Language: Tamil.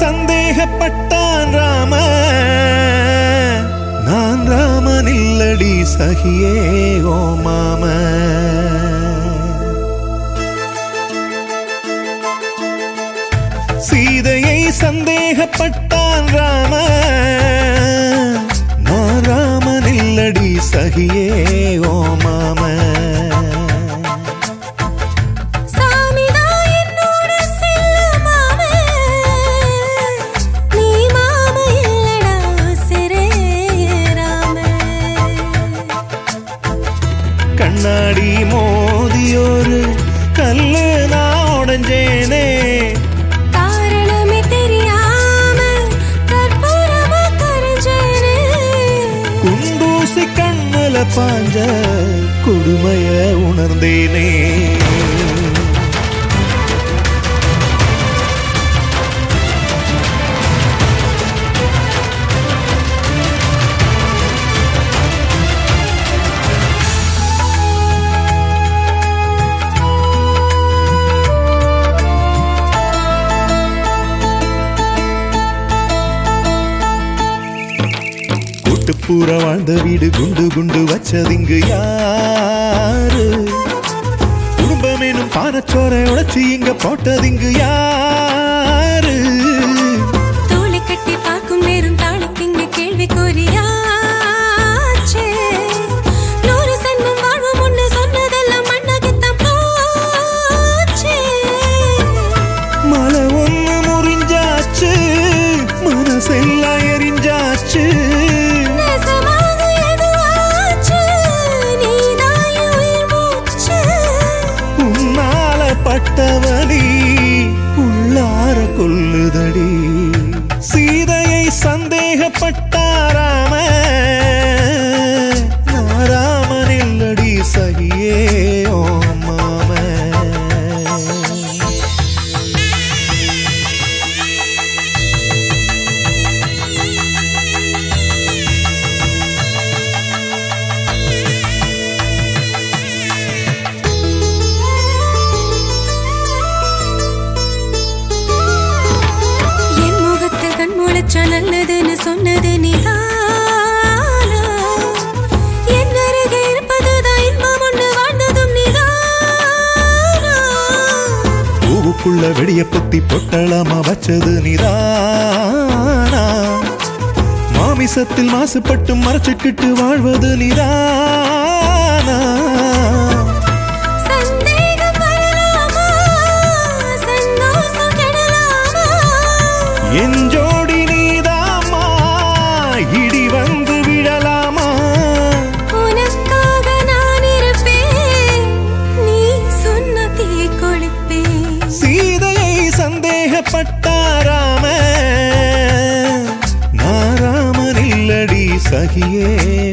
சந்தேகப்பட்டான் ராம நான் ராமன் இல்லடி சகியே ஓ மாம சீதையை சந்தேகப்பட்டான் ராம நான் ராமன் இல்லடி சகியே ஓ மாம சாமிதான் என்னோட செல்லமாவே நீ மாம இல்லடா சிரே ராம கண்ணாடி மோதியோரு கல்லு நான் உடஞ்சேனே காரணமே தெரியாம கற்பூரமா கரைஞ்சேனே குண்டூசி கண்ணுல பாஞ்ச கொடுமைய உணர்ந்தேனே கூட்டுப்புற வாழ்ந்த வீடு குண்டு குண்டு வச்சதிங்கு யாரு குடும்பம் எனும் பானச்சோரை உடைச்சு இங்க போட்டதிங்கு யாரு தோளை கட்டி பார்க்கும் நேரம் தாளுக்கு இங்க கேள்வி கூறியாச்சே நூறு சன்மம் வாழ்வோம் ஒண்ணு சொன்னதெல்லாம் மண்ணாகத்தான் போச்சே மலை ஒண்ணு முறிஞ்சாச்சு மனசெல்லாம் எரிஞ்சாச்சு நெசமாக எதுவாச்சு நீதான் என் உயிர் மூச்சு உன்னால பட்டவனி உள்ளார கொல்லுதடி சீதையை சந்தேகப்பட்டாராம நாராமன் இல்லடி சகியே ஓ மாம என் முகத்தில் கண் முளைச்சா நல்லதுன்னு சொன்னது நீதானா என் அருகே இருப்பதுதான் இன்பம் ஒண்ணு வாழ்ந்ததும் நீதானா பூவுக்குள்ள வெடிய பொத்தி பொட்டலாமா வச்சது நிதானா மாமிசத்தில் மாசுபட்டு மறைச்சுக்கிட்டு வாழ்வது நிதானா சந்தேகம் வரலாமா சந்தோஷம் கெடலாமா என் ஜோடி நீதாமா இடி வந்து விழலாமா உனக்காக நான் இருப்பேன் நீ சொன்ன தீ கொளுப்பேன் சீதையை சந்தேகப்பட்டாராம நாராமன் இல்லடி சகியே